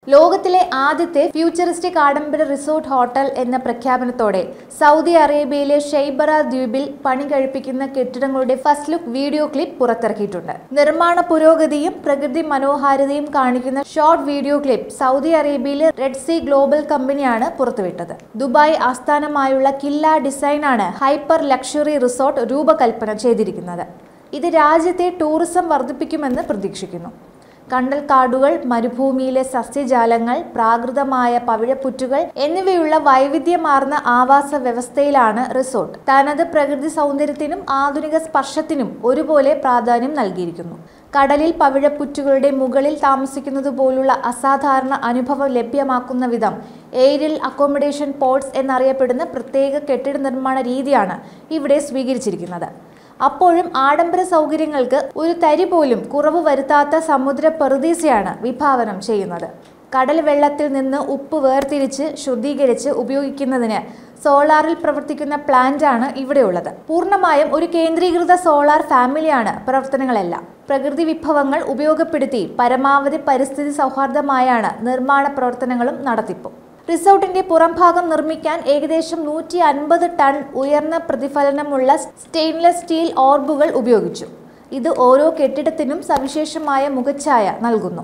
ലോകത്തിലെ ആദ്യത്തെ ഫ്യൂച്ചറിസ്റ്റിക് ആഡംബര റിസോർട്ട് ഹോട്ടൽ എന്ന പ്രഖ്യാപനത്തോടെ സൗദി അറേബ്യയിലെ ഷെയ്ബറ ദ്വീപിൽ പണി കഴിപ്പിക്കുന്ന കെട്ടിടങ്ങളുടെ ഫസ്റ്റ് ലുക്ക് വീഡിയോ ക്ലിപ്പ് പുറത്തിറക്കിയിട്ടുണ്ട് നിർമ്മാണ പുരോഗതിയും പ്രകൃതി മനോഹാരിതയും കാണിക്കുന്ന ഷോർട്ട് വീഡിയോ ക്ലിപ്പ് സൗദി അറേബ്യയിലെ റെഡ് സീ ഗ്ലോബൽ കമ്പനിയാണ് പുറത്തുവിട്ടത് ദുബായ് ആസ്ഥാനമായുള്ള കില്ല ഡിസൈനാണ് ഹൈപ്പർ ലക്ഷറി റിസോർട്ട് രൂപകൽപ്പന ചെയ്തിരിക്കുന്നത് ഇത് രാജ്യത്തെ ടൂറിസം വർദ്ധിപ്പിക്കുമെന്ന് പ്രതീക്ഷിക്കുന്നു കണ്ടൽക്കാടുകൾ മരുഭൂമിയിലെ സസ്യജാലങ്ങൾ പ്രാകൃതമായ പവിഴപ്പുറ്റുകൾ എന്നിവയുള്ള വൈവിധ്യമാർന്ന ആവാസ വ്യവസ്ഥയിലാണ് റിസോർട്ട് തനത് പ്രകൃതി സൗന്ദര്യത്തിനും ആധുനിക സ്പർശത്തിനും ഒരുപോലെ പ്രാധാന്യം നൽകിയിരിക്കുന്നു കടലിൽ പവിഴപ്പുറ്റുകളുടെ മുകളിൽ താമസിക്കുന്നത് പോലുള്ള അസാധാരണ അനുഭവം ലഭ്യമാക്കുന്ന വിധം എയറിൽ അക്കോമഡേഷൻ പോർട്സ് എന്നറിയപ്പെടുന്ന പ്രത്യേക കെട്ടിട നിർമ്മാണ രീതിയാണ് ഇവിടെ സ്വീകരിച്ചിരിക്കുന്നത് അപ്പോഴും ആഡംബര സൗകര്യങ്ങൾക്ക് ഒരു തരി പോലും കുറവ് വരുത്താത്ത സമുദ്ര പെറുദീസയാണ് വിഭാവനം ചെയ്യുന്നത് കടൽ വെള്ളത്തിൽ നിന്ന് ഉപ്പ് വേർതിരിച്ച് ശുദ്ധീകരിച്ച് ഉപയോഗിക്കുന്നതിന് സോളാറിൽ പ്രവർത്തിക്കുന്ന പ്ലാന്റാണ് ഇവിടെയുള്ളത് പൂർണ്ണമായും ഒരു കേന്ദ്രീകൃത സോളാർ ഫാമിലിയാണ് പ്രവർത്തനങ്ങളെല്ലാം പ്രകൃതി വിഭവങ്ങൾ ഉപയോഗപ്പെടുത്തി പരമാവധി പരിസ്ഥിതി സൗഹാർദ്ദമായാണ് നിർമ്മാണ പ്രവർത്തനങ്ങളും നടത്തിപ്പും റിസോർട്ടിന്റെ പുറംഭാഗം നിർമ്മിക്കാൻ ഏകദേശം നൂറ്റി അൻപത് ടൺ ഉയർന്ന പ്രതിഫലനമുള്ള സ്റ്റെയിൻലെസ് സ്റ്റീൽ ഓർബുകൾ ഉപയോഗിച്ചു ഇത് ഓരോ കെട്ടിടത്തിനും സവിശേഷമായ മുഖച്ഛായ നൽകുന്നു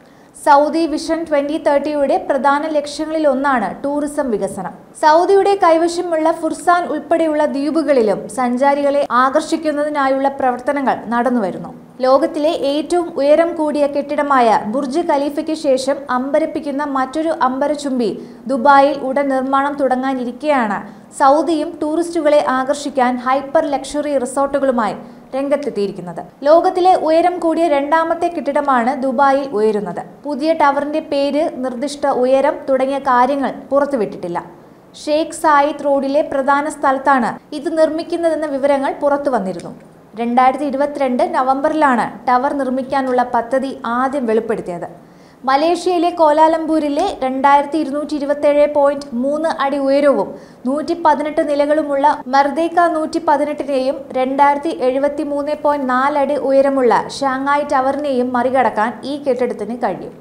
സൗദി വിഷൻ ട്വന്റി തേർട്ടിയുടെ പ്രധാന ലക്ഷ്യങ്ങളിൽ ഒന്നാണ് ടൂറിസം വികസനം സൗദിയുടെ കൈവശമുള്ള ഫുർസാൻ ഉൾപ്പെടെയുള്ള ദ്വീപുകളിലും സഞ്ചാരികളെ ആകർഷിക്കുന്നതിനായുള്ള പ്രവർത്തനങ്ങൾ നടന്നുവരുന്നു ലോകത്തിലെ ഏറ്റവും ഉയരം കൂടിയ കെട്ടിടമായ ബുർജ് ഖലീഫയ്ക്ക് ശേഷം അമ്പരപ്പിക്കുന്ന മറ്റൊരു അമ്പരചുംബി ദുബായിൽ ഉടൻ നിർമ്മാണം തുടങ്ങാനിരിക്കെയാണ് സൗദിയും ടൂറിസ്റ്റുകളെ ആകർഷിക്കാൻ ഹൈപ്പർ ലക്ഷറി റിസോർട്ടുകളുമായി രംഗത്തെത്തിയിരിക്കുന്നത് ലോകത്തിലെ ഉയരം കൂടിയ രണ്ടാമത്തെ കെട്ടിടമാണ് ദുബായിൽ ഉയരുന്നത് പുതിയ ടവറിന്റെ പേര് നിർദ്ദിഷ്ട ഉയരം തുടങ്ങിയ കാര്യങ്ങൾ പുറത്തുവിട്ടിട്ടില്ല ഷെയ്ഖ് സായിദ് റോഡിലെ പ്രധാന സ്ഥലത്താണ് ഇത് നിർമ്മിക്കുന്നതെന്ന വിവരങ്ങൾ പുറത്തു വന്നിരുന്നു രണ്ടായിരത്തി ഇരുപത്തിരണ്ട് നവംബറിലാണ് ടവർ നിർമ്മിക്കാനുള്ള പദ്ധതി ആദ്യം വെളിപ്പെടുത്തിയത് മലേഷ്യയിലെ കോലാലംപൂരിലെ രണ്ടായിരത്തി ഇരുന്നൂറ്റി ഇരുപത്തേഴ് പോയിന്റ് മൂന്ന് അടി ഉയരവും നൂറ്റി പതിനെട്ട് നിലകളുമുള്ള മർദേക്ക നൂറ്റി പതിനെട്ടിനെയും രണ്ടായിരത്തി എഴുപത്തി മൂന്ന് പോയിന്റ് നാല് അടി ഉയരമുള്ള ഷാങ്ങായ് ടവറിനെയും മറികടക്കാൻ ഈ കെട്ടിടത്തിന് കഴിയും